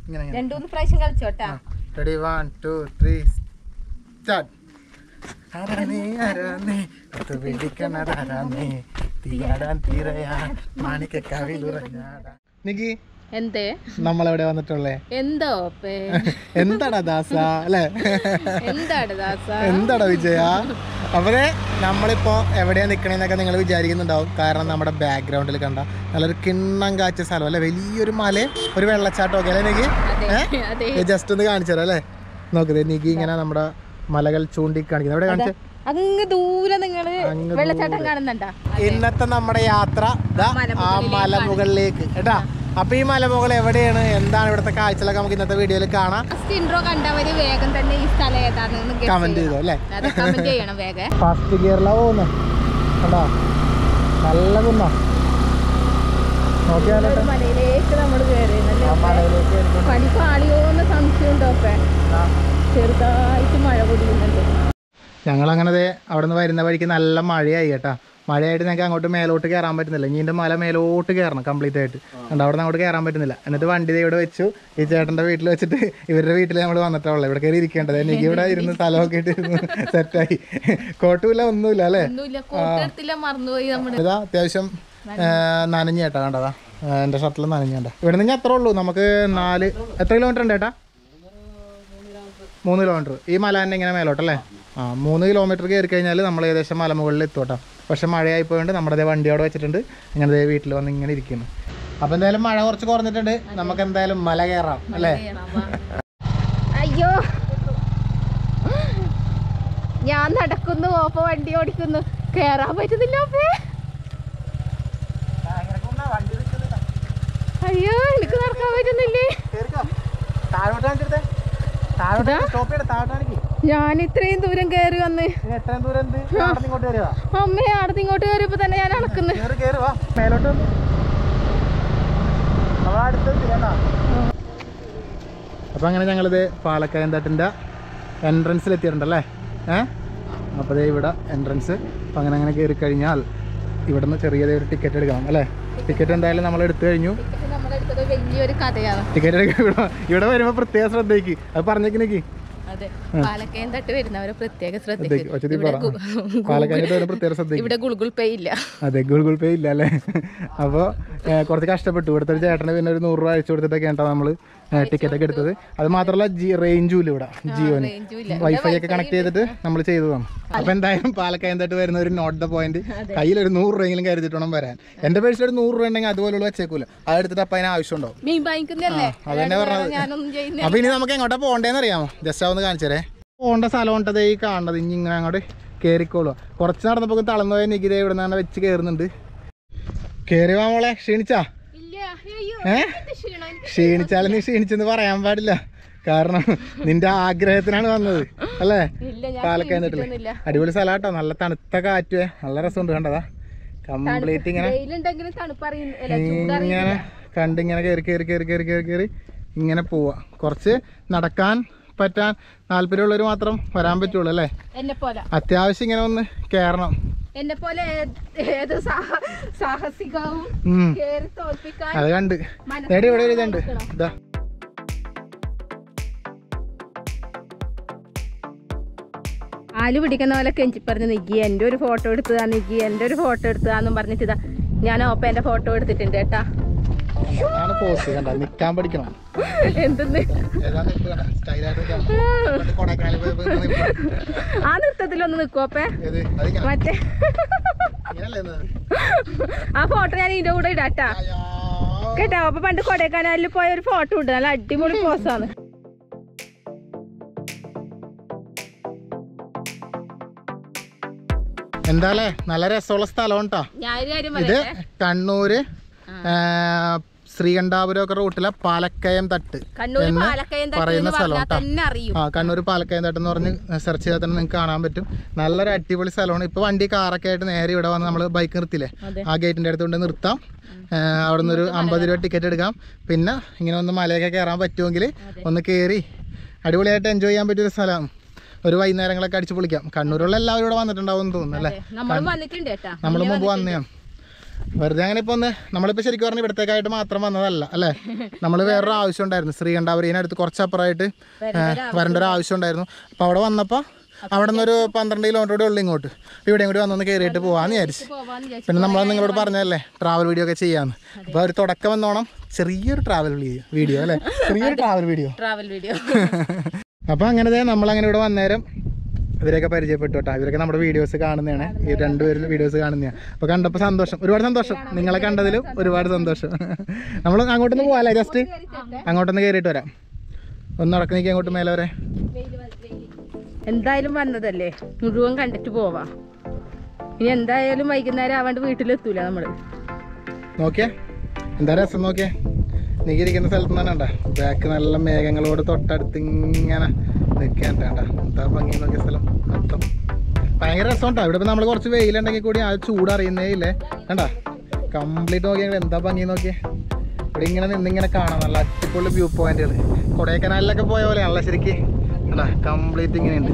ഇങ്ങനെ ഇങ്ങനെ രണ്ടു മൂന്ന് പ്രാവശ്യം കളിച്ചോട്ടാ ready one two three start ആരാനേ ആരാനേ അത് പിടിക്കണതാരാനേ തീയാടാൻ തീരയാ മാണിക്ക കവിലുറഞ്ഞാടാ നിക്കി എന്തേ നമ്മളെവിടെ വന്നിട്ടുള്ളേ എന്തോ പേ എന്താടാ ദാസ അല്ലേ എന്താണ് ദാസ എന്താടാ വിജയ അവരെ നമ്മളിപ്പോ എവിടെയാ നിക്കണേന്നൊക്കെ നിങ്ങൾ വിചാരിക്കുന്നുണ്ടാവും കാരണം നമ്മുടെ ബാക്ക്ഗ്രൗണ്ടിൽ കണ്ട നല്ലൊരു കിണ്ണം കാച്ച സ്ഥലം അല്ലെ വലിയൊരു മല ഒരു വെള്ളച്ചാട്ടം ഒക്കെ അല്ലേ നിക്ക് അതെ അതെ ജസ്റ്റ് ഒന്ന് കാണിച്ചു തരാം അല്ലേ നോക്ക് നിക്ക് ഇങ്ങനെ നമ്മുടെ മലകൾ ചൂണ്ടിക്കാണിക്കുന്നത് എവിടെ കാണിച്ചു അങ്ങ് ദൂരെ നിങ്ങള് അങ്ങ് വെള്ളച്ചാട്ടം കാണുന്നുണ്ടാ ഇന്നത്തെ നമ്മുടെ യാത്ര ദാ ആ മലമുകളിലേക്ക് കേട്ടാ അപ്പൊ ഈ മലമുകൾ എവിടെയാണ് എന്താണ് ഇവിടുത്തെ കാഴ്ചകളൊക്കെ നമുക്ക് ഇന്നത്തെ വീഡിയോയിൽ കാണാം ഫസ്റ്റ് ഇൻട്രോ കണ്ടവര് വേഗം തന്നെ ഈ സ്ഥലം ഏതാണെന്ന് guess കമന്റ് ചെയ്യണം. ചെയ്തോ അല്ലേ അതെ കമന്റ് ചെയ്യണം വേഗം ഫസ്റ്റ് ഗിയറിലാ പോകുന്നത് കണ്ടോ നല്ല കുന്നാ നോക്കിയാലോ ഒരു മലയിലേക്ക് നമ്മൾ കയറി ആ മലയിലേക്ക് കയറിക്കൊണ്ട് പനി പാളിയോന്ന് സംശയം ഉണ്ടോ ഇപ്പൊ ആ. ചെറുതായിട്ട് മഴ പൊടിയുന്നുണ്ട് ഞങ്ങളങ്ങനെ ദേ അവിടെ നിന്ന് വരുന്ന വഴിക്ക് നല്ല മഴയായി കേട്ടാ മഴയായിട്ട് ഞങ്ങൾക്ക് അങ്ങോട്ട് മേലോട്ട് കയറാൻ പറ്റുന്നില്ല ഇനി ഇതിന്റെ മല മേലോട്ട് കയറണം കംപ്ലീറ്റ് ആയിട്ട് കണ്ടോ അവിടെ നിന്ന് അങ്ങോട്ട് കയറാൻ പറ്റുന്നില്ല എന്നിട്ട് വണ്ടി ദേ ഇവിടെ വെച്ചു ഈ ചേട്ടന്റെ വീട്ടിൽ വെച്ചിട്ട് ഇവരുടെ വീട്ടിൽ നമ്മൾ വന്നിട്ടുള്ളത് ഇവിടെ കയറി ഇരിക്കേണ്ടത് എനിക്ക് ഇവിടെ ഇരുന്ന് സ്ഥലമൊക്കെ ഇട്ട് ഇരുന്ന് സെറ്റായി കോട്ടുമില്ല ഒന്നുമില്ല അല്ലേ ഒന്നുമില്ല കൂട്ടെടുത്തില്ല മറന്നുപോയി നമ്മള് ഇതാ അത്യാവശ്യം നനഞ്ഞ ചേട്ടാ കണ്ടതാ ആ, എൻ്റെ ഷർട്ടിൽ നനഞ്ഞേണ്ട ഇവിടെ നിന്ന് അത്രേ ഉള്ളൂ നമുക്ക് നാല് എത്ര കിലോമീറ്റർ ഉണ്ട് ചേട്ടാ മൂന്ന് കിലോമീറ്റർ ഈ മല തന്നെ ഇങ്ങനെ മേലോട്ടല്ലേ ആ മൂന്ന് കിലോമീറ്റർ കയറി കഴിഞ്ഞാൽ നമ്മൾ ഏകദേശം മലമുകളിൽ എത്തോട്ടാ പക്ഷെ മഴയായി പോയതുകൊണ്ട് നമ്മുടെ ദേ വണ്ടി അവിടെ വെച്ചിട്ടുണ്ട് ഇങ്ങനെ ദേ വീട്ടിൽ വന്ന് ഇങ്ങനെ ഇരിക്കുന്നു അപ്പോൾ എന്തായാലും മഴ കുറച്ച് കുറഞ്ഞിട്ടുണ്ട് നമുക്ക് എന്തായാലും മല കയറാം അല്ലേ അയ്യോ ഞാൻ നടക്കുന്നു ഓപ്പ വണ്ടി ഓടിക്കുന്നു കേറാൻ പറ്റുന്നില്ല ഓപ്പേ അയ്യോ എനിക്ക് നടക്കാൻ പറ്റുന്നില്ലേ താഴോട്ട് കാണിച്ചിടത്തെ താഴോട്ട് സ്റ്റോപ്പ് ചെയ്യട്ടെ താഴോട്ട് കാണിക്ക് ഞാൻ ഇത്രയും ദൂരം കയറി വന്ന് ഇനി എത്രയും ദൂരം ഉണ്ട് അവിടെ ഇങ്ങോട്ട് കയറിയതാ അമ്മേ അടുത്ത് ഇങ്ങോട്ട് കയറിയപ്പോ തന്നെ ഞാൻ നടക്കുന്നു കേറി കേറി വാ മേലോട്ട് വന്ന് നമ്മളെ അടുത്തെത്തി കേട്ടാ അപ്പൊ അങ്ങനെ ഞങ്ങളിത് പാലക്കയം തട്ടിന്റെ എൻട്രൻസിൽ എത്തിയിട്ടുണ്ടല്ലേ ഏ അപ്പോൾ ദേ ഇവിടെ എൻട്രൻസ് അപ്പം അങ്ങനെ അങ്ങനെ കയറി കഴിഞ്ഞാൽ ഇവിടുന്ന് ചെറിയതേ ഒരു ടിക്കറ്റ് എടുക്കണം അല്ലേ ടിക്കറ്റ് എന്തായാലും നമ്മൾ എടുത്തു കഴിഞ്ഞു ടിക്കറ്റ് നമ്മളെടുത്തത് വലിയൊരു കഥയാണ് ടിക്കറ്റ് എടുക്കാൻ ഇവിടെ ഇവിടെ വരുമ്പോൾ പ്രത്യേക ശ്രദ്ധയ്ക്ക് അത് പറഞ്ഞേക്ക് അതെ പാലക്കയം തട്ട് വരുന്നവരെ പ്രത്യേക ശ്രദ്ധിക്ക്. ഒച്ചത്തിൽ ഇവിടെ പറ. ഗു- പാലക്കാട് വരുമ്പോൾ പ്രത്യേക ശ്രദ്ധയ്ക്ക് ഇവിടെ ഗുൾഗുൾ പേ ഇല്ല അതെ ഗൂഗിൾ പേ ഇല്ല അല്ലേ അപ്പോൾ കുറച്ച് കഷ്ടപ്പെട്ടു ഇവിടുത്തെ ഒരു ചേട്ടന് പിന്നെ ഒരു നൂറ് രൂപ അയച്ചു കൊടുത്തിട്ടൊക്കെ കേട്ടോ നമ്മൾ ടിക്കറ്റ് ഒക്കെ എടുത്തത് അത് മാത്രമല്ല ജി റേഞ്ചും ഇല്ല ഇവിടെ ജിയോന് റേഞ്ചും ഇല്ല വൈഫൈ ഒക്കെ കണക്ട് ചെയ്തിട്ട് നമ്മൾ ചെയ്തതാണ് അപ്പോൾ എന്തായാലും പാലക്കായം തൊട്ട് വരുന്ന ഒരു നോട്ട് ദ പോയിന്റ് കയ്യിൽ ഒരു നൂറ് രൂപയെങ്കിലും കരുതിട്ട് വേണം വരാൻ എൻ്റെ പേഴ്സിൽ ഒരു നൂറ് രൂപ ഉണ്ടെങ്കിൽ അതുപോലുള്ള വെച്ചേക്കൂല അതെടുത്തിട്ട് അപ്പം അതിന് ആവശ്യമുണ്ടാവും മീൻ വാങ്ങിക്കുന്നല്ലേ അതന്നെ പറഞ്ഞത് ഞാനൊന്നും ചെയ്യുന്നില്ല അപ്പോൾ ഇനി നമുക്ക് എങ്ങോട്ടാ പോകണ്ടേന്ന് അറിയാമോ ജസ്റ്റ് ഒന്ന് കാണിച്ചു തരേ പോകേണ്ട സ്ഥലം ഉണ്ടത് ഈ കാണുന്നത് ഇനി ഇങ്ങനെ അങ്ങോട്ട് കയറിക്കോളൂ കുറച്ച് നടന്നപ്പോൾ തളർന്നു പോയ നികിത ഇവിടെ നിന്ന് വെച്ച് കയറുന്നുണ്ട് കയറി വാ മോളെ ക്ഷീണിച്ചാ ഇല്ല അയ്യോ ഏ എന്ത് ക്ഷീണം എനിക്ക്. ക്ഷീണിച്ചാലും നീ ക്ഷീണിച്ചെന്ന് പറയാൻ പാടില്ല കാരണം നിന്റെ ആഗ്രഹത്തിനാണ് വന്നത് അല്ലേ ഇല്ല ഞാൻ പാലക്കയം തട്ടില്ലേ ക്ഷീണിച്ചിട്ടൊന്നുമില്ല. അടിപൊളി സ്ഥലമാട്ടോ നല്ല തണുത്ത കാറ്റ് നല്ല രസമുണ്ട് കണ്ടതാ കംപ്ലീറ്റ് ഇങ്ങനെ വെയിലുണ്ടെങ്കിലും തണുപ്പറിയുന്നില്ല ഇങ്ങനെ കണ്ടിങ്ങനെ കയറി കയറി കയറി കയറി കയറി കയറി ഇങ്ങനെ പോവാ കുറച്ച് നടക്കാൻ പറ്റാൻ താല്പര്യമുള്ളവർ മാത്രം വരാൻ പറ്റുള്ളൂ അല്ലേ എന്നെ പോലെ അത്യാവശ്യം ഇങ്ങനെ ഒന്ന് കയറണം എന്നെ പോലെ ഏത് ഏത് സാഹ- സാഹസികവും ഉം. കേറി തോൽപ്പിക്കാൻ അത് കണ്ട് മനസ്സിൽ നേടി ഇവിടെ ഒരു ഇതുണ്ട് നടക്കണം. ഇതാ ആല് പിടിക്കുന്ന പോലെ കെഞ്ചി പറഞ്ഞ് നിക്കി എൻ്റെ ഒരു ഫോട്ടോ എടുത്തതാ നിക്കി എൻ്റെ ഒരു ഫോട്ടോ എടുത്തതാന്നും പറഞ്ഞിട്ട് ഇതാ ഞാൻ ഓപ്പേൻ്റെ ഫോട്ടോ എടുത്തിട്ടുണ്ട് കേട്ടാ അതാണ് പോസ്റ്റ് കണ്ട നിക്കാൻ പഠിക്കണം എന്തെന്ന് ഏതാ നിൽപ്പ് കണ്ട സ്റ്റൈലായിട്ട് നിൽക്കാം പണ്ട് കൊടൈക്കനാലിൽ പോയപ്പോ ഇങ്ങനെ നിൽക്കും. ആ നൃത്തത്തിലൊന്ന് നിൽക്കുവോപ്പേ ഏത് അതിങ്ങനെ മറ്റേ ഇങ്ങനല്ലേ നിന്നത്? ആ ഫോട്ടോ ഞാൻ ഇതിൻ്റെ കൂടെ ഇടാട്ടാ അയ്യോ. കേട്ടോ അപ്പൊ പണ്ട് കൊടൈക്കനാലിൽ പോയ ഒരു ഫോട്ടോ ഉണ്ട് നല്ല അടിപൊളി പോസാണ് എന്താല്ലേ നല്ല രസമുള്ള സ്ഥലം കേട്ടോ ഞാനൊരു കാര്യം ഇത് പറയട്ടെ കണ്ണൂര് ആ, ശ്രീകണ്ഠാപുരം ഒക്കെ റൂട്ടിലെ പാലക്കയം തട്ട് കണ്ണൂർ എന്ന് പാലക്കയം തട്ട് പറയുന്ന എന്ന് സ്ഥലം പറഞ്ഞാൽ കേട്ടോ തന്നെ അറിയും ആ കണ്ണൂർ പാലക്കയം തട്ട് എന്ന് പറഞ്ഞ് സെർച്ച് ചെയ്താൽ തന്നെ നിങ്ങൾക്ക് കാണാൻ പറ്റും നല്ലൊരു അടിപൊളി സ്ഥലമാണ് ഇപ്പോൾ വണ്ടി കാറൊക്കെ ആയിട്ട് നേരെ ഇവിടെ വന്ന് നമ്മൾ ബൈക്ക് നിർത്തില്ലേ അതെ. ആ ഗേറ്റിൻ്റെ അടുത്ത് കൊണ്ട് നിർത്താം ആ, അവിടെ നിന്ന് ഒരു അമ്പത് രൂപ ടിക്കറ്റ് എടുക്കാം പിന്നെ ഇങ്ങനെ ഒന്ന് മലയൊക്കെ കയറാൻ പറ്റുമെങ്കിൽ ഒന്ന് കയറി അടിപൊളിയായിട്ട് എൻജോയ് ചെയ്യാൻ പറ്റിയൊരു സ്ഥലമാണ് ഒരു വൈകുന്നേരങ്ങളൊക്കെ അടിച്ച് പൊളിക്കാം കണ്ണൂരുള്ള എല്ലാവരും ഇവിടെ വന്നിട്ടുണ്ടാവും എന്ന് തോന്നുന്നു അല്ലേ നമ്മളും വന്നിട്ടുണ്ട് കേട്ടാ നമ്മൾ മുമ്പ് വന്നതാണ് വെറുതെ അങ്ങനെ ഇപ്പൊ ഒന്ന് നമ്മളിപ്പോ ശരിക്കും പറഞ്ഞാൽ ഇവിടത്തേക്കായിട്ട് മാത്രം വന്നതല്ല അല്ലേ നമ്മൾ വേറൊരു ആവശ്യം ഉണ്ടായിരുന്നു ശ്രീകണ്ഠാപുരീനെ അടുത്ത് കുറച്ചപ്പുറമായിട്ട് വരേണ്ട ഒരു ആവശ്യം ഉണ്ടായിരുന്നു അപ്പൊ അവിടെ വന്നപ്പോ അവിടെ നിന്ന് ഒരു പന്ത്രണ്ട് കിലോമീറ്റർ കൂടെ ഉള്ളു ഇങ്ങോട്ട് അപ്പൊ ഇവിടെയും കൂടി വന്നൊന്ന് കയറിയിട്ട് പോവാന്ന് വിചാരിച്ചു പോവാന്ന് വിചാരിച്ചു പിന്നെ നമ്മൾ നിങ്ങളോട് പറഞ്ഞതല്ലേ ട്രാവൽ വീഡിയോ ഒക്കെ ചെയ്യാന്ന് അപ്പൊ ഒരു തുടക്കം വന്നോണം ചെറിയൊരു ട്രാവൽ വീഡിയോ വീഡിയോ അല്ലേ ചെറിയൊരു ട്രാവൽ വീഡിയോ ട്രാവൽ വീഡിയോ അപ്പൊ അങ്ങനെ ദേ നമ്മളങ്ങനെ ഇവിടെ വന്നേരം ഇവരെയൊക്കെ പരിചയപ്പെട്ടു കേട്ടോ ഇവരൊക്കെ നമ്മുടെ വീഡിയോസ് കാണുന്നതാണ് ഈ രണ്ടുപേരും വീഡിയോസ് കാണുന്നതാണ് അപ്പൊ കണ്ടപ്പോൾ സന്തോഷം ഒരുപാട് സന്തോഷം നിങ്ങളെ കണ്ടതിലും ഒരുപാട് സന്തോഷം നമ്മൾ അങ്ങോട്ടൊന്ന് പോവാല്ലേ ജസ്റ്റ് അങ്ങോട്ടൊന്ന് കയറിയിട്ട് വരാം ഒന്ന് നടക്കി നിൽക്കി അങ്ങോട്ട് മേലെ വരെ എന്തായാലും വന്നതല്ലേ മുഴുവൻ കണ്ടിട്ട് പോവാ ഇനി എന്തായാലും വൈകുന്നേരം ആവാണ്ട് വീട്ടിലെത്തൂല നമ്മള് നോക്കിയേ എന്താ രസം നോക്കിയേ നീ ഇരിക്കുന്ന സ്ഥലത്ത് തന്നെ ഉണ്ടാ ബാക്ക് നല്ല മേഘങ്ങളോട് തൊട്ടടുത്ത് ഇങ്ങനെ നിൽക്കാൻ വേണ്ട എന്താ ഭംഗി നോക്കിയ സ്ഥലം മൊത്തം ഭയങ്കര രസമുണ്ടാ ഇവിടെ ഇപ്പൊ നമ്മൾ കുറച്ച് വെയിലുണ്ടെങ്കിൽ കൂടി ആ ചൂട് അറിയുന്നേ ഇല്ലേ കണ്ട കംപ്ലീറ്റ് നോക്കിയാൽ എന്താ ഭംഗി നോക്കിയേ ഇവിടെ ഇങ്ങനെ നിന്നിങ്ങനെ കാണാം നല്ല അടിപൊളി വ്യൂ പോയിന്റുകൾ കൊടൈക്കനാലിലൊക്കെ പോയ പോലെയാണല്ലോ ശരിക്ക് കണ്ടാ കംപ്ലീറ്റ് ഇങ്ങനെയുണ്ട്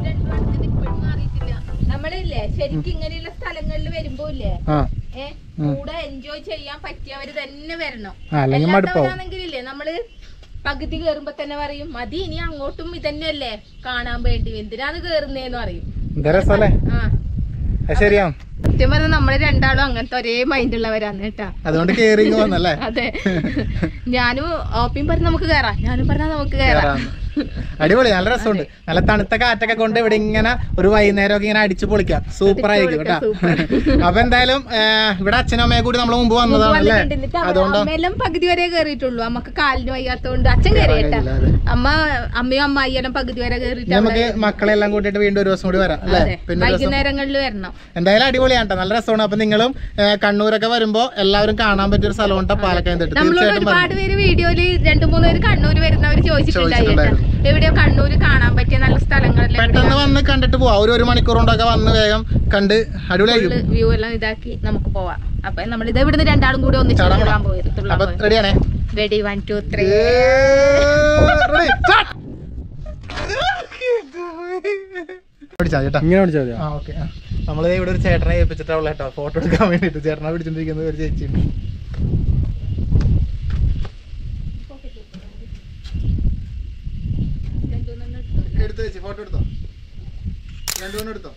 നമ്മളില്ലേ ശരിക്കും ഇങ്ങനെയുള്ള സ്ഥലങ്ങളിൽ വരുമ്പോ ഇല്ലേ ആ ഏ കൂടെ എൻജോയ് ചെയ്യാൻ പറ്റിയവര് തന്നെ വരണം ആ, അല്ലെങ്കിൽ മടുപ്പാവും അല്ലാത്തവരാണെങ്കിലില്ലേ നമ്മള് പകുതി കേറുമ്പോ തന്നെ പറയും മതി ഇനി അങ്ങോട്ടും ഇതന്നെയല്ലേ കാണാൻ വേണ്ടി എന്തിനാണ് കേറുന്നേന്ന് പറയും എന്താ രസമല്ലേ ആ അത് ശരിയാ സത്യം പറഞ്ഞാൽ നമ്മള് രണ്ടാളും അങ്ങനത്തെ ഒരേ മൈൻഡ് ഉള്ളവരാണ് കേട്ടാ അതുകൊണ്ട് കയറിങ് വന്നല്ലേ അതെ ഞാനും ഓപ്പിയും പറഞ്ഞ് നമുക്ക് കേറാം ഞാനും പറഞ്ഞാ നമുക്ക് കേറാം കേറാം. അടിപൊളി നല്ല രസമുണ്ട് നല്ല തണുത്ത കാറ്റൊക്കെ കൊണ്ട് ഇവിടെ ഇങ്ങനെ ഒരു വൈകുന്നേരം ഒക്കെ ഇങ്ങനെ അടിച്ചു പൊളിക്കാം സൂപ്പർ ആയിരിക്കും കേട്ടോ അപ്പൊ എന്തായാലും ആ, ഇവിടെ അച്ഛനും അമ്മയെ കൂടി നമ്മൾ മുമ്പ് വന്നതാണ് അല്ലേ അതുകൊണ്ട് അമ്മയെല്ലാം പകുതി വരെ കേറിയിട്ടുള്ളൂ അമ്മക്ക് കാലിന് വയ്യാത്തോണ്ട് അച്ഛൻ കയറിയിട്ടാ കഴിയില്ല, അതെ. അമ്മ അമ്മയും അമ്മായിയെല്ലാം പകുതി വരെ കേറിയിട്ട് നമുക്ക് മക്കളെല്ലാം കൂട്ടിയിട്ട് വീണ്ടും ഒരു ദിവസം കൂടി വരാം അല്ലേ അതെ പിന്നെ ഒരു ദിവസം വൈകുന്നേരങ്ങളിൽ വരണം എന്തായാലും അടിപൊളിയാണ് ട്ടോ. നല്ല രസമാണ് അപ്പൊ നിങ്ങളും ആ, കണ്ണൂരൊക്കെ വരുമ്പോ എല്ലാവരും കാണാൻ പറ്റിയ ഒരു സ്ഥലമുണ്ട് പാലക്കയം തട്ട് നമ്മളോട് തീർച്ചയായിട്ടും വരണം. ഒരുപാട് പേര് വീഡിയോയില് രണ്ടു മൂന്ന് പേര് കണ്ണൂര് വരുന്നവർ ചോദിച്ചിട്ടുണ്ടായി കേട്ടോ. എവിടെയോ കണ്ണൂര് കാണാൻ പറ്റിയ നല്ല സ്ഥലങ്ങളിലെ പെട്ടെന്ന് വന്ന് കണ്ടിട്ട് പോവാം ഒരു ഒരു മണിക്കൂർ കൊണ്ടൊക്കെ വന്ന് വേഗം കണ്ട് അടിപൊളിയായിരിക്കും വ്യൂ എല്ലാം ഇതാക്കി നമുക്ക് പോവാം അപ്പൊ നമ്മൾ ഇത് ഇവിടുന്ന് രണ്ടാളും കൂടി ഒന്നിച്ച് ചാടാൻ തുള്ളാൻ പോയത് തുള്ളാൻ അപ്പൊ പോയത് റെഡിയാണേ റെഡി വൺ ടു ത്രീ പിടിച്ചാ ചേട്ടാ ഇങ്ങനെ പിടിച്ചാൽ മതിയോ ആ ഓക്കെ നമ്മൾ ഇവിടെ ഒരു ചേട്ടനെ ഏൽപ്പിച്ചിട്ടുള്ള കേട്ടോ ഫോട്ടോ എടുക്കാൻ വേണ്ടിട്ട് ചേട്ടനെ പിടിച്ചോണ്ടിരിക്കുന്നത് ഒരു ചേച്ചിയുണ്ട് എടുത്തു ചേച്ചി ഫോട്ടോ എടുത്തോ രണ്ടുമൂന്ന് എടുത്തോ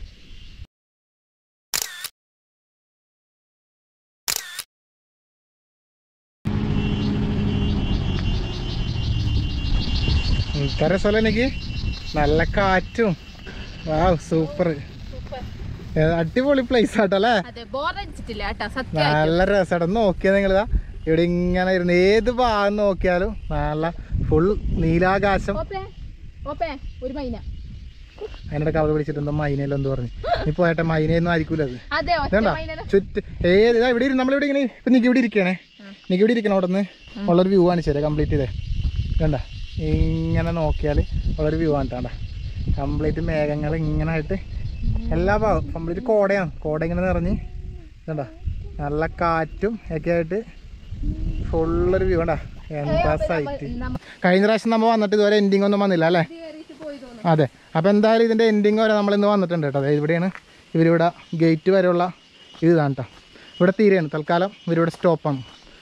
രസമല്ല എനിക്ക് നല്ല കാറ്റും വാവ് സൂപ്പർ അടിപൊളി പ്ലേസ് ആട്ടല്ലേ അതെ ബോറടിച്ചിട്ടില്ല കേട്ടോ സത്യം നല്ല രസമായിട്ട് നോക്കിയാൽ നിങ്ങളിതാ ഇവിടെ ഇങ്ങനെ ഇരുന്ന് ഏത് ഭാഗം നോക്കിയാലും നല്ല ഫുൾ നീലാകാശം ഓപ്പേ ഓപ്പേ ഒരു മൈന അതിനിടെ കവർ പിടിച്ചിട്ട് എന്തോ മൈനയിലോ എന്ത് പറഞ്ഞു നീ പോയട്ടെ മൈനയൊന്നും ആയിരിക്കൂല അത് അതെ ഒറ്റ ഇതേണ്ട മൈന ചുറ്റ് ഏത് ഇതാ ഇവിടെ നമ്മളിവിടെ ഇങ്ങനെ ഇപ്പം നിക്ക് ഇവിടെ ഇരിക്കണേ നിക്ക് ഇവിടെ ഇരിക്കണം അവിടെ നിന്ന് ഉള്ളൊരു വ്യൂ കാണിച്ചു തരാം കംപ്ലീറ്റ് ചെയ്തേ കണ്ട ഇങ്ങനെ നോക്കിയാൽ ഉള്ളൊരു വ്യൂ കാണിട്ടാണ്ട കംപ്ലീറ്റ് മേഘങ്ങൾ ഇങ്ങനെ ആയിട്ട് എല്ലാ ഭാഗവും കംപ്ലീറ്റ് കോടയാണ് കോട ഇങ്ങനെ നിറഞ്ഞ് കണ്ട നല്ല കാറ്റും ഒക്കെ ആയിട്ട് ഫുള്ളൊരു വ്യൂ കണ്ട എന്താ സൈറ്റ് കഴിഞ്ഞ പ്രാവശ്യം നമ്മൾ വന്നിട്ട് ഇതുവരെ എൻഡിങ് ഒന്നും വന്നില്ല അല്ലേ അതെ അപ്പോൾ എന്തായാലും ഇതിൻ്റെ എൻഡിങ് വരെ നമ്മൾ ഇന്ന് വന്നിട്ടുണ്ട് കേട്ടോ അതായത് ഇവിടെയാണ് ഇവരിവിടെ ഗേറ്റ് വരെയുള്ള ഇത് ഇതാണ് കേട്ടോ ഇവിടെ തീരെയാണ് തൽക്കാലം ഇവരിവിടെ സ്റ്റോപ്പാണ്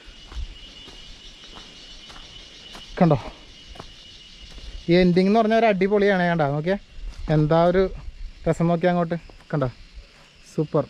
കണ്ടോ ഈ എൻഡിങ് എന്ന് പറഞ്ഞാൽ ഒരു അടിപൊളിയാണ് കണ്ടോ നോക്കിയേ എന്താ ഒരു രസം നോക്കി അങ്ങോട്ട് കണ്ടോ സൂപ്പർ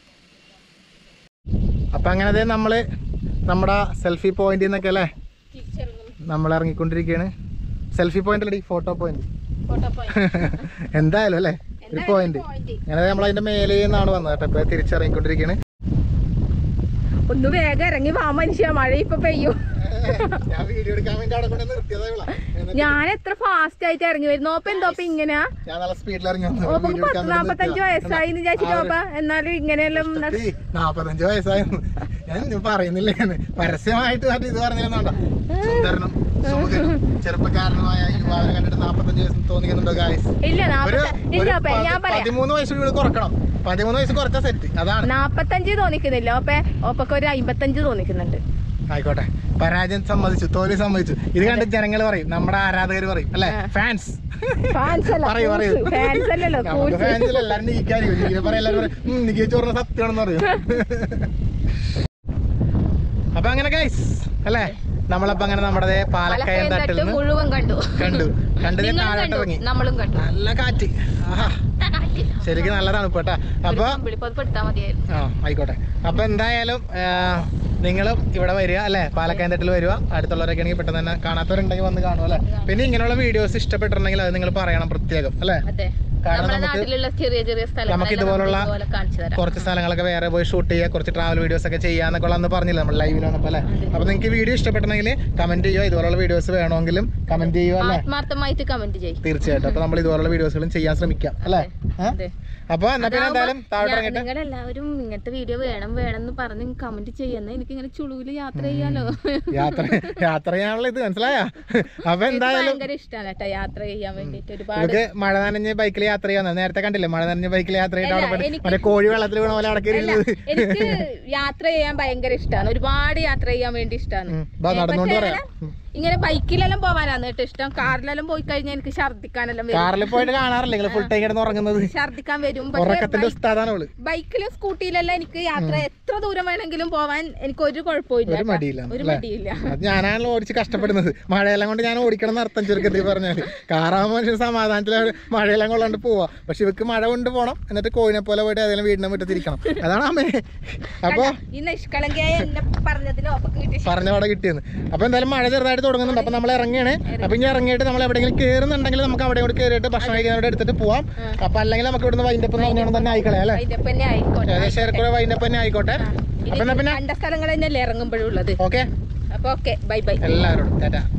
അപ്പം അങ്ങനെ ദേ നമ്മൾ നമ്മുടെ സെൽഫി പോയിന്റിൽ നിന്നൊക്കെ അല്ലേ നമ്മൾ ഇറങ്ങിക്കൊണ്ടിരിക്കുകയാണ് സെൽഫി പോയിന്റ് അല്ലേ ഫോട്ടോ പോയിന്റ് ഫോട്ടോ എന്തായാലും അല്ലേ ഒരു പോയിന്റ് അങ്ങനെ നമ്മൾ അതിന്റെ മേലെ നിന്നാണ് വന്നത് കേട്ടോ ഇപ്പൊ തിരിച്ചിറങ്ങിക്കൊണ്ടിരിക്കുകയാണ് ഒന്ന് വേഗം ഇറങ്ങി വാ മനുഷ്യ മഴ ഇപ്പൊ പെയ്യും ഞാൻ വീഡിയോ എടുക്കാൻ വേണ്ടി അവിടെ കൊണ്ട് നിർത്തിയതാ ഇവളെ. എന്നിട്ട് ഞാൻ എത്ര ഫാസ്റ്റ് ആയിട്ട് ഇറങ്ങി വരുന്നു ഓപ്പ എന്തോപ്പ ഇങ്ങനെയാ ഞാൻ നല്ല സ്പീഡിൽ ഇറങ്ങി വന്നു ഓപ്പക്ക് വീഡിയോ പത്ത് എടുക്കാൻ വേണ്ടി നാപ്പത്തഞ്ച് നിർത്തിയതാ. വയസ്സായി എന്ന് വിചാരിച്ചിട്ട് ഓപ്പ എന്നാലും ഇങ്ങനെയെല്ലാം ന- ഈ നാപ്പത്തഞ്ച് വയസ്സായിരുന്നു ഞാൻ ഇനി പറയുന്നില്ല ഞാൻ പരസ്യമായിട്ട് മറ്റേ ഇത് പറഞ്ഞിരുന്നോണ്ട സുന്ദരനും സുമുഖനും ചെറുപ്പക്കാരനുമായ യുവാവിനെ കണ്ടിട്ട് നാപ്പത്തഞ്ച് വയസ്സ് തോന്നിക്കുന്നുണ്ടോ ഗായ്സ് ഇല്ല ഒരു നാപ്പത്ത ഇല്ല ഒരു ഓപ്പ ഞാൻ പതി- പറയാം പതിമൂന്ന് വയസ്സ് കൂടി കുറക്കണം പതിമൂന്ന് വയസ്സ് കുറച്ച സെറ്റ് അതാണ് നാപ്പത്തഞ്ച് തോന്നിക്കുന്നില്ല ഓപ്പ ഓപ്പക്ക് ഒരു അമ്പത്തഞ്ച് തോന്നിക്കുന്നുണ്ട് ആയിക്കോട്ടെ പരാജയം സമ്മതിച്ചു തോൽവി സമ്മതിച്ചു ഇത് കണ്ട് ജനങ്ങൾ പറയും നമ്മുടെ ആരാധകർ പറയും അല്ലെ ഫാൻസ് ഫാൻസ് അല്ല പറയൂ പറയൂ ഫാൻസ് അല്ലല്ലോ നമുക്ക് ഫാൻസിൽ എല്ലാരും നീക്കാനും പറയാം എല്ലാരും പറയും നികേച്ച് പറഞ്ഞ സത്യമാണെന്ന് പറയും അപ്പൊ അങ്ങനെ ഗൈസ് അല്ലേ നമ്മളപ്പോ അങ്ങനെ നമ്മുടെ ദേ പാലക്കയം പാലക്കയം തട്ടിൽ തട്ട് നിന്ന് മുഴുവൻ കണ്ടു കണ്ടു കണ്ടു നിങ്ങളും താഴോട്ട് കണ്ടു ഇറങ്ങി നമ്മളും കണ്ടു നല്ല കാറ്റ് ആഹാ ശരിക്കും നല്ല തണുപ്പ് കേട്ടാ അപ്പൊ വിളിപ്പത് എടുത്താൽ മതിയായിരുന്നു ആ ആയിക്കോട്ടെ അപ്പൊ എന്തായാലും നിങ്ങളും ഇവിടെ വരിക അല്ലെ പാലക്കയം തട്ടിൽ വരിക അടുത്തുള്ളവരൊക്കെ ആണെങ്കിൽ പെട്ടെന്ന് തന്നെ കാണാത്തവരുണ്ടെങ്കിൽ വന്ന് കാണും അല്ലെ പിന്നെ ഇങ്ങനെയുള്ള വീഡിയോസ് ഇഷ്ടപ്പെട്ടിട്ടുണ്ടെങ്കിൽ അത് നിങ്ങൾ പറയണം പ്രത്യേകം അല്ലെ അതെ കാരണം നമ്മുടെ നമുക്ക് നാട്ടിലുള്ള ചെറിയ ചെറിയ നമുക്ക് സ്ഥലങ്ങൾ ഇതുപോലുള്ള ഇതുപോലെ കാണിച്ചു തരാം കുറച്ച് സ്ഥലങ്ങളൊക്കെ വേറെ പോയി ഷൂട്ട് ചെയ്യുക കുറച്ച് ട്രാവൽ വീഡിയോസ് ഒക്കെ ചെയ്യാന്നൊക്കെ അന്ന് പറഞ്ഞില്ല നമ്മൾ ലൈവിൽ വന്നപ്പോൾ അല്ലേ അപ്പൊ നിങ്ങൾക്ക് വീഡിയോ ഇഷ്ടപ്പെട്ടുണ്ടെങ്കിൽ കമന്റ് ചെയ്യുക ഇതുപോലുള്ള വീഡിയോസ് വേണമെങ്കിലും കമന്റ് ചെയ്യുക അല്ലേ ആത്മാർത്ഥമായിട്ട് കമന്റ് ചെയ്യും തീർച്ചയായിട്ടും അപ്പൊ നമ്മൾ ഇതുപോലുള്ള വീഡിയോസുകളും ചെയ്യാൻ ശ്രമിക്കാം അല്ലേ ഏ? അതെ അപ്പൊ എന്നാ പിന്നെ എന്തായാലും താഴോട്ട് ഇറങ്ങിട്ട് നിങ്ങൾ എല്ലാവരും ഇങ്ങനത്തെ വീഡിയോ വേണം വേണം എന്ന് പറഞ്ഞ് കമന്റ് ചെയ്യുന്ന എനിക്ക് ഇങ്ങനെ ചുളുവില് യാത്ര ചെയ്യാലോ യാത്ര യാത്ര ചെയ്യാനുള്ള ഇത് മനസ്സിലായ അപ്പൊ എന്തായാലും ഭയങ്കര ഇഷ്ടമാണ് കേട്ടോ യാത്ര ചെയ്യാൻ വേണ്ടിട്ട് ഒരുപാട് നമുക്ക് മഴ നനഞ്ഞ് ബൈക്കിൽ യാത്ര ചെയ്യാൻ നേരത്തെ കണ്ടില്ലേ മഴ നനഞ്ഞ് ബൈക്കിൽ യാത്ര ചെയ്തിട്ട് അവിടെ പോയിട്ട് എനിക്ക് മറ്റേ കോഴി വെള്ളത്തിൽ വീണ പോലെ അടക്കി അല്ല, എനിക്ക് യാത്ര ചെയ്യാൻ ഭയങ്കര ഇഷ്ടമാണ് ഒരുപാട് യാത്ര ചെയ്യാൻ വേണ്ടി ഇഷ്ടമാണ് നടന്നുകൊണ്ട് പറയാം ഉം. ഇങ്ങനെ ബൈക്കിലെല്ലാം പോവാനാണ് കേട്ടോ ഇഷ്ടം കാറിലെല്ലാം പോയി കഴിഞ്ഞാൽ എനിക്ക് ഛർദിക്കാനെല്ലാം വരും കാറിൽ പോയിട്ട് കാണാറില്ല നിങ്ങൾ ഫുൾ ടൈം കിടന്ന് ഉറങ്ങുന്നത് ഛർദിക്കാൻ വരും പക്ഷേ ഉറക്കത്തിന്റെ ഉസ്താദാണ് അവള് ബൈക്കിലും സ്കൂട്ടിയിലെല്ലാം എനിക്ക് യാത്ര എത്ര ദൂരം വേണമെങ്കിലും പോവാൻ എനിക്ക് ഒരു കുഴപ്പമില്ല ഒരു മടിയില്ല ഒരു അല്ലേ? മടിയില്ല അത് ഞാനാണല്ലോ ഓടിച്ച് കഷ്ടപ്പെടുന്നത് മഴയെല്ലാം കൊണ്ട് ഞാൻ ഓടിക്കണം എന്ന് അർത്ഥം ചുരുക്കത്തിൽ പറഞ്ഞാൽ കാറാകുമ്പോൾ മനുഷ്യൻ സമാധാനത്തിൽ മഴയെല്ലാം കൊള്ളാണ്ട് പോവാ പക്ഷെ ഇവക്ക് മഴ കൊണ്ട് പോകണം എന്നിട്ട് കോഴിനെ പോലെ പോയിട്ട് ഏതെങ്കിലും വീടിനെ മുറ്റത്തിരിക്കണം അതാണ് അമ്മേ അപ്പൊ ഈ നിഷ്കളങ്കയായ എന്നെ പറഞ്ഞതിന് ഒപ്പം കിട്ടി പറഞ്ഞ അവിടെ കിട്ടിയെന്ന് അപ്പൊ എന്തായാലും മഴ ചെറുതായിട്ട് തുടങ്ങുന്നുണ്ട് അപ്പൊ നമ്മൾ ഇറങ്ങിയാണ് അപ്പൊ ഇനി ഇറങ്ങിയിട്ട് നമ്മൾ എവിടെയെങ്കിലും കയറുന്നുണ്ടെങ്കിൽ നമുക്ക് അവിടെ കൂടി കയറിയിട്ട് ഭക്ഷണം കഴിക്കുന്നവിടെ എടുത്തിട്ട് പോവാം അപ്പൊ അല്ലെങ്കിൽ നമുക്ക് ഇവിടുന്ന് വൈൻഡപ്പ് എന്ന് പറഞ്ഞാൽ തന്നെ ആയിക്കളെ അല്ലേ അതിന്റെ തന്നെ ആയിക്കോട്ടെ ഏകദേശം ഏറെക്കുറെ വൈൻഡപ്പ് തന്നെ ആയിക്കോട്ടെ ഇനി അപ്പൊ എന്നാ പിന്നെ കണ്ട സ്ഥലങ്ങൾ തന്നെയല്ലേ ഇറങ്ങുമ്പോഴുള്ളത് ഓക്കെ അപ്പൊ ഓക്കെ ബൈ ബൈ എല്ലാവരോടും ടാറ്റാ